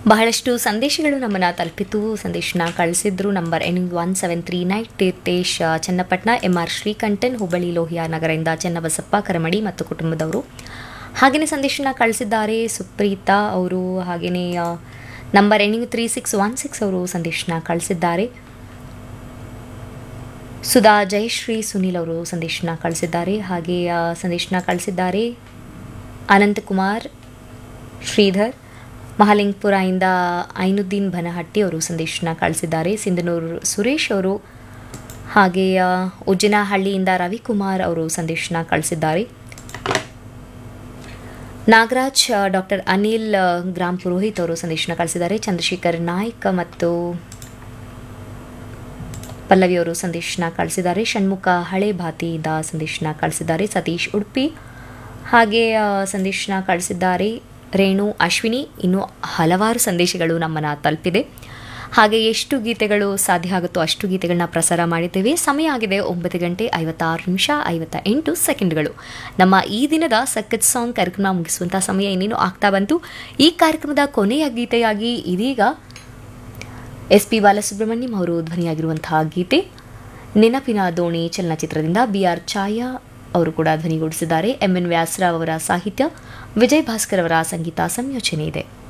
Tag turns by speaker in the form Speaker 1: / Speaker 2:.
Speaker 1: ಬಹಳಷ್ಟು ಸಂದೇಶಗಳು ನಮ್ಮನ್ನು ತಲುಪಿತು ಸಂದೇಶನ ಕಳಿಸಿದ್ರು number ending one seven three nine Theerthesh ಆ, ಚನ್ನಪಟ್ಟಣ ಎಂ ಆರ್ ಶ್ರೀಕಂಠನ್ ಹುಬ್ಬಳ್ಳಿ ಲೋಹಿಯಾ ನಗರದಿಂದ ಚನ್ನಬಸಪ್ಪ ಕರಮಡಿ ಮತ್ತು ಕುಟುಂಬದವರು ಹಾಗೆಯೇ ಸಂದೇಶನ ಕಳಿಸಿದ್ದಾರೆ ಸುಪ್ರೀತಾ ಅವರು ಹಾಗೆಯೇ ಆ, number ending three six one six ಅವರು ಸಂದೇಶನ ಕಳಿಸಿದ್ದಾರೆ ಸುಧಾ ಜಯಶ್ರೀ ಸುನೀಲ್ ಅವರು ಸಂದೇಶನ ಕಳಿಸಿದ್ದಾರೆ ಹಾಗೆ ಆ, ಸಂದೇಶನ ಕಳಿಸಿದ್ದಾರೆ ಅನಂತಕುಮಾರ್ ಶ್ರೀಧರ್ ಮಹಾಲಿಂಗಪುರದಿಂದ ಐನುದ್ದೀನ್ ಬನಹಟ್ಟಿ ಅವರು ಸಂದೇಶನ ಕಳಿಸಿದ್ದಾರೆ ಸಿಂಧನೂರು ಸುರೇಶ್ ಅವರು ಹಾಗೆ ಆ, ಉಜ್ಜಿನಹಳ್ಳಿಯಿಂದ ರವಿಕುಮಾರ್ ಅವರು ಸಂದೇಶನ ಕಳಿಸಿದ್ದಾರೆ ನಾಗರಾಜ್ ಡಾಕ್ಟರ್ ಅನಿಲ್ ಆ, ಗ್ರಾಮ್ ಪುರೋಹಿತ್ ಅವರು ಸಂದೇಶನ ಕಳಿಸಿದ್ದಾರೆ ಚಂದ್ರಶೇಖರ್ ನಾಯ್ಕ್ ಮತ್ತು ಪಲ್ಲವಿ ಅವರು ಸಂದೇಶನ ಕಳಿಸಿದ್ದಾರೆ ಷಣ್ಮುಖ ಹಳೆ ಭಾತಿಯಿಂದ ಸಂದೇಶನ ಕಳಿಸಿದ್ದಾರೆ ಸತೀಶ್ ಉಡುಪಿ ಹಾಗೆ ಆ, ಸಂದೇಶನ ಕಳಿಸಿದ್ದಾರೆ ರೇಣು ಅಶ್ವಿನಿ ಇನ್ನು ಹಲವಾರು ಸಂದೇಶಗಳು ನಮ್ಮನ್ನು ತಲುಪಿದೆ ಹಾಗೆ ಎಷ್ಟು ಗೀತೆಗಳು ಸಾಧ್ಯ ಆಗುತ್ತೋ ಅಷ್ಟು ಗೀತೆಗಳನ್ನ ಪ್ರಸಾರ ಮಾಡಿದ್ದೇವೆ ಸಮಯ ಆಗಿದೆ ಒಂಬತ್ತು ಗಂಟೆ ಐವತ್ತಾರು ನಿಮಿಷ ಐವತ್ತ ಎಂಟು ಸೆಕೆಂಡ್ಗಳು ನಮ್ಮ ಈ ದಿನದ ಸಖತ್ ಸಾಂಗ್ ಕಾರ್ಯಕ್ರಮ ಮುಗಿಸುವಂಥ ಸಮಯ ಇನ್ನೇನು ಆಗ್ತಾ ಬಂತು ಈ ಕಾರ್ಯಕ್ರಮದ ಕೊನೆಯ ಗೀತೆಯಾಗಿ ಇದೀಗ ಎಸ್ ಪಿ ಬಾಲಸುಬ್ರಹ್ಮಣ್ಯಂ ಅವರು ಧ್ವನಿಯಾಗಿರುವಂತಹ ಗೀತೆ ನೆನಪಿನ ದೋಣಿ ಚಲನಚಿತ್ರದಿಂದ ಬಿ ಆರ್ ಛಾಯಾ ಅವರು ಕೂಡ ಧ್ವನಿಗೂಡಿಸಿದ್ದಾರೆ ಎಂ ಎನ್ ವ್ಯಾಸರಾವ್ ಅವರ ಸಾಹಿತ್ಯ ವಿಜಯ್ ಭಾಸ್ಕರ್ ಅವರ ಸಂಗೀತ ಸಂಯೋಜನೆ ಇದೆ